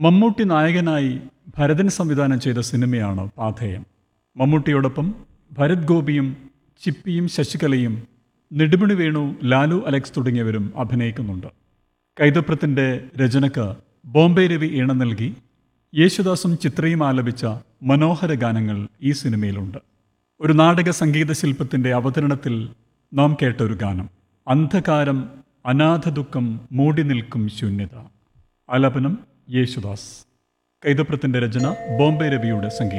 മമ്മൂട്ടി നായകനായി ഭരതൻ സംവിധാനം ചെയ്ത സിനിമയാണ് പാഥേയം മമ്മൂട്ടിയോടൊപ്പം ഭരത് ഗോപിയും ചിപ്പിയും ശശികലയും നെടുമണി വേണു ലാലു അലക്സ് തുടങ്ങിയവരും അഭിനയിക്കുന്നുണ്ട് കൈതപ്രത്തിൻ്റെ രചനക്ക് ബോംബെ രവി ഈണം നൽകി യേശുദാസും ചിത്രയും ആലപിച്ച മനോഹര ഗാനങ്ങൾ ഈ സിനിമയിലുണ്ട് ഒരു നാടക സംഗീത ശില്പത്തിൻ്റെ അവതരണത്തിൽ നാം കേട്ട ഒരു ഗാനം അന്ധകാരം അനാഥ ദുഃഖം മൂടി നിൽക്കും ശൂന്യത ആലാപനം യേശുദാസ് കൈതപ്രത്തിൻ്റെ രചന ബോംബെ രവിയുടെ സംഗീതം